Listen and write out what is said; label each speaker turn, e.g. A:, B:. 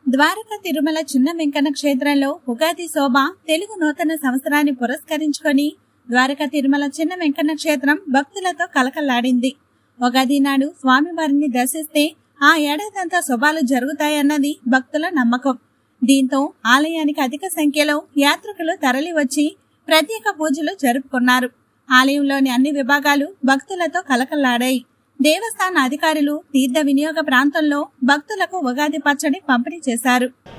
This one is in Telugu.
A: ద్వారకా తిరుమల చిన్న వెంకన్న క్షేత్రంలో ఉగాది శోభ తెలుగు నూతన సంవత్సరాన్ని పురస్కరించుకొని ద్వారకా తిరుమల చిన్న వెంకన్న క్షేత్రం భక్తులతో కలకల్లాడింది ఉగాది నాడు స్వామివారిని దర్శిస్తే ఆ ఏడాదంతా శుభాలు జరుగుతాయన్నది భక్తుల నమ్మకం దీంతో ఆలయానికి అధిక సంఖ్యలో యాత్రికులు తరలివచ్చి ప్రత్యేక పూజలు జరుపుకున్నారు ఆలయంలోని అన్ని విభాగాలు భక్తులతో కలకల్లాడాయి దేవస్థాన అధికారులు తీర్థ వినియోగ ప్రాంతంలో భక్తులకు ఉగాది పచ్చడి పంపిణీ చేశారు